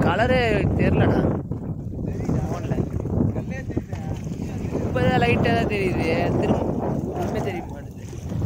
கலரே தெரிலடா ஃபோனில் இப்போ தான் லைட்டாக தான் தெரியுது திரும்ப ஒன்றுமே தெரிய மாட்டேங்குது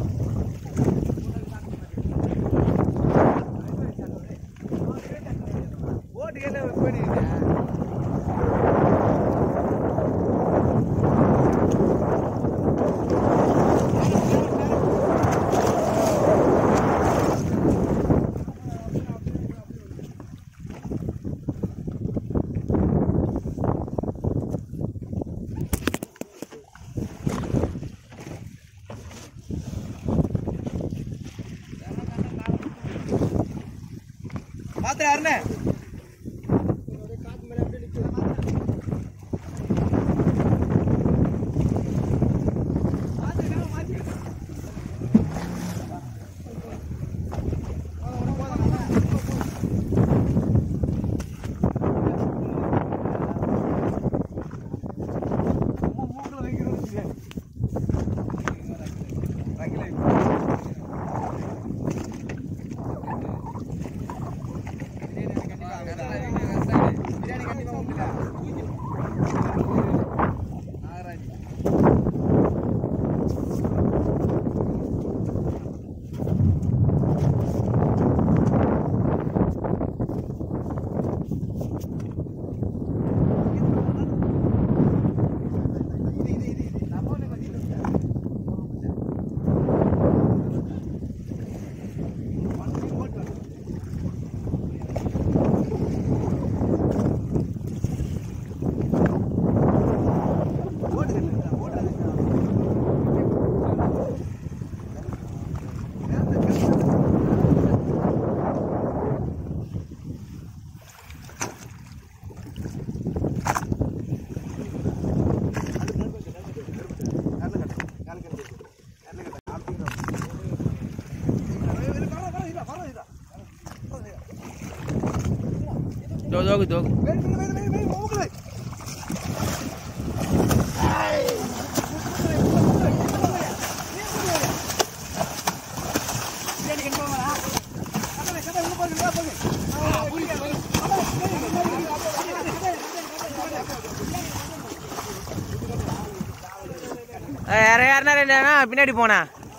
மாத்திரை யாருண்ணே பிரியாணி கண்டிப்பா உண்டுல நாகராஜ் இது இது இது இது நம்ம ஒண்ணு பண்ணிட்டு தோ தோகு தோகு யார யாருனா ரெண்டு பின்னாடி போனா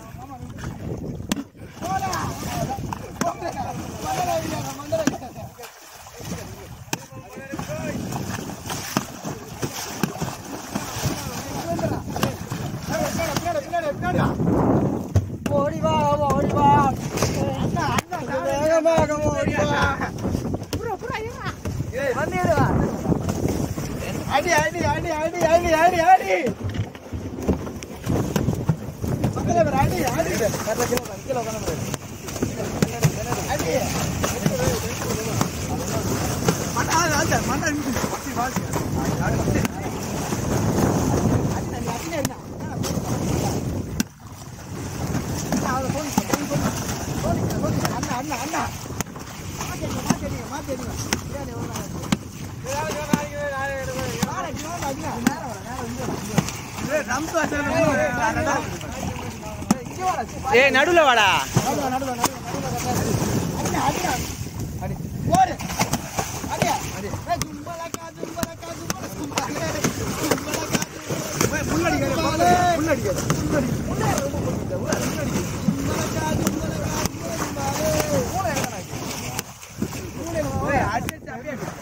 ஓடி வா ஓடி வா வேகமாக ஓடி வா வந்துடுவா அடி அடி அடி அடி அடி அடி அடி பக்கத்துல பாரு, அடி அடி கரெக்டா கீழே உட்காரு, கீழே உட்காந்து பாரு. அடி மண்டை ஆளு, ஆளு, மண்டை நிமிஷம். பத்தி வாசி. அடி, அடி, அடி. அடி, அடி, அடி, அடி. அண்ணா, அவரை phone பண்ணு, phone பண்ணு. phone பண்ணு, phone பண்ணு. அண்ணா, அண்ணா, அண்ணா. மாத்தடிங்க, மாத்தடிங்க, மாத்தடிங்க. பிரியாணி எவ்வளவு நாள் ஆச்சு? நாளைக்கு வாங்க, அடிங்க. நேரம் வர, நேரம் இங்க வர, இங்க வர. இங்க வர, இங்க வர. ஏய் நடுவில் வாடா நடுவா, நடுவா, நடுவா, நடுவா, நடுவா. அடிடா, அடிடா. அடி. போடு. அடியா. ஏய், தும்பலக்கா, தும்பலக்கா, தும்பல, தும்பல. தும்பலக்கா, தும்பல. தும்பலே. தும்பலக்கா, தும்பலக்கா, தும்பலே. மூளை எங்க நாக்கு? மூளையில வா.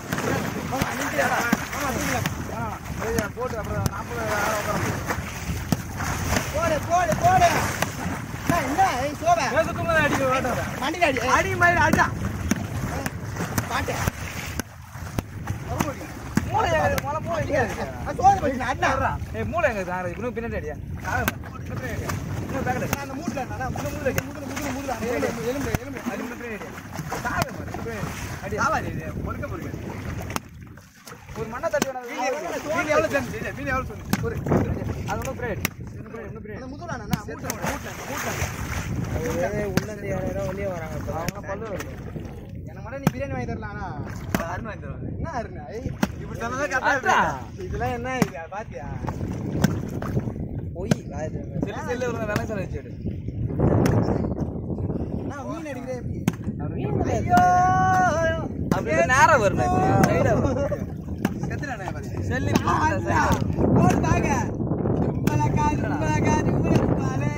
போடு, போடு, போடு. அண்ணா, என்ன? ஏய், சோபை. மண்டியில அடி. ஏய், பாட்டு. மூளை எங்க? முதல்ல மூளை எங்க இருக்கு? நான் சோதனை பண்ணிட்டேன், அண்ணா. நான் அந்த மூட்டுல இருந்தேன், அண்ணா. முதுகு, முதுகு, முதுகு, முதுகு, முதுகு, அந்த எலும்பு, எலும்பு, எலும்பு. ஒரு மண்ணை தட்டி வேணாம் மீன் எவ்வளவு சேர்ந்து? மீன் எவ்வளவு சேர்ந்து? ஒரு. அது ஒன்றும் பிரியாணி இன்னும் பிரியாணி இன்னும் பிரியாணி அந்த முதுகுல அண்ணா, மூட்டுல, மூட்டுல, மூட்டுல. உள்ளேருந்து யாரோ யாரோ வெளியே வராங்க இப்போ அவங்க பல்லு வருது எனக்கு மட்டும் நீ பிரியாணி வாங்கி தரலாம் அண்ணா. என்ன அருணா? ஏய், அட்ரா. இதெல்லாம் என்ன இது? அதை பாத்தியா? பொய் காது செல்லு செல்லு ஒரு வெள்ளை சார் வச்சு விடு அண்ணா, மீன் அடிக்கிறே எப்படி? மீன் ஐயோ! அப்படியே நேரா வரணும் இப்படி. சைடா வரணும். செத்துறானே பாரு. செல்லி போட்டு சைடா வரணும். போடு தாங்க. ஜும்பலக்கா, ஜும்பலக்கா, ஜும்பலக்காலே.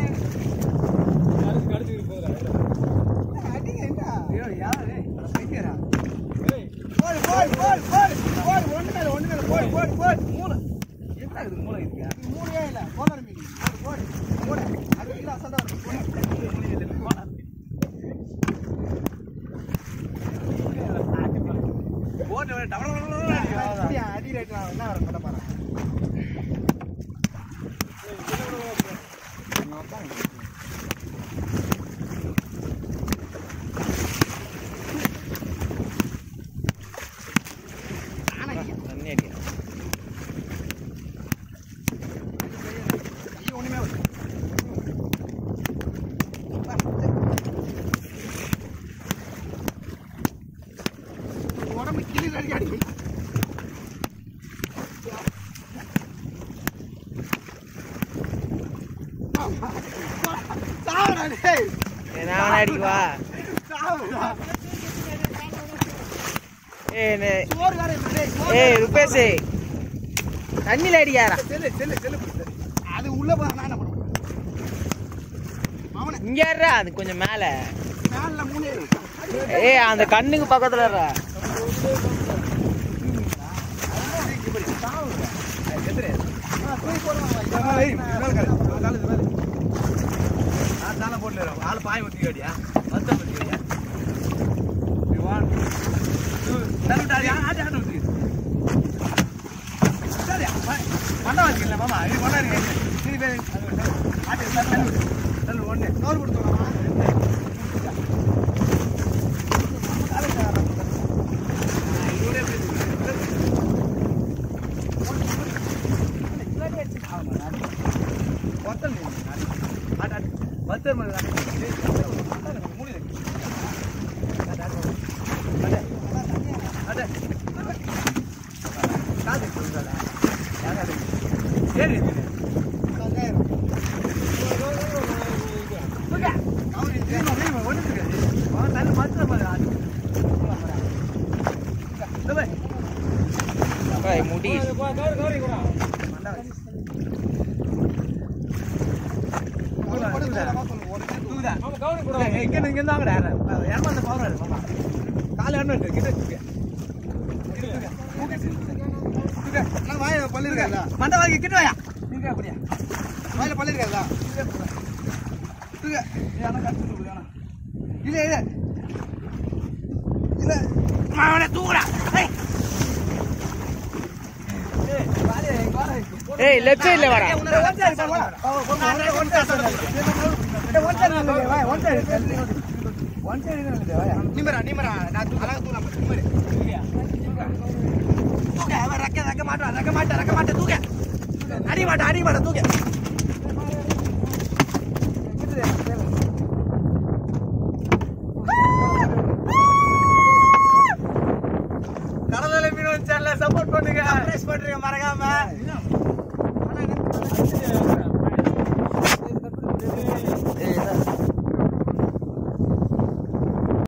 அடிங்க என்ன? ஐயோ, யாரு? அட, பைத்தியரா. போடு, போடு, போடு, போடு. போடு, ஒண்ணு மேல, ஒண்ணு மேல, போடு, போடு, போடு. மூணு. என்ன இது மூளை இருக்கு? இது மூணையே இல்ல. கோலார் மீன். போடு, போடு. போடு. அது இல்ல, அசால்ட்டா வரும். போடு. போட்டு வேற டபட டபட டபட அடிக்கிறான். அப்படியா? அடி ரேட்டு நான் என்ன வரும், பண்ண போறேன். தண்ணி அடிக்கிறேன் ஐயோ, ஒண்ணுமே வரல. உடம்பு கிளி அடி அடி சாவுடா டேய் நான் அடிக்குவா சாவுடா ஏய் நே- சோறு வேற இல்லை டேய் சோறு ஏய் ருபேஷ் தண்ணியில் அடிக்காரா செல்லு செல்லு செல்லு பிடிச்சு. அது உள்ள போற நான் என்ன பண்ண முடியும் அவனை இங்க ஏறுடா, அது கொஞ்சம் மேல மேல மூணு ஏறு. ஏய் அந்த கண்ணுக்கு பக்கத்துல இருடா. ஆ, தூக்கி போடுவான் ஆள் பாய் ஊத்தி அடியா மொத்தம் ஊத்தி அடியா ஒன் டூ தள்ளுட்டாரியா ஆடி ஆடி ஊத்தி சரியா மண்டை வச்சுக்கல மாமா இது கொண்டாடி இது பேர் ஆட்டி தள்ளு தள்ளு ஒன்று சோறு கொடுத்துருவான் ஒத்தல் ஆட்டு ஆட்டு பத்து மூணு அட காது சொல்றல யாராவது ஏறி ஏய், முடி பல்லு இருக்காதா மண்டவாக்கி கிட்ட வாயா நீங்க அப்படியா வாயில பல்லு இருக்காதா இல்ல இல்ல இல்ல மாவன தூக்குடா ஏய் ஏய் வாடே வாடே ஏய் லெஃப்ட் சைடுல வாடா நிம்மரா நிம்மரா நான் தூ அழகா தூலாம் நிம்மரு அடி மாட்ட அடி மாட்ட தூக்க கடலலை மீன் சேனலை சப்போர்ட் பண்ணுங்க பிரஸ் பண்றீங்க மறக்காம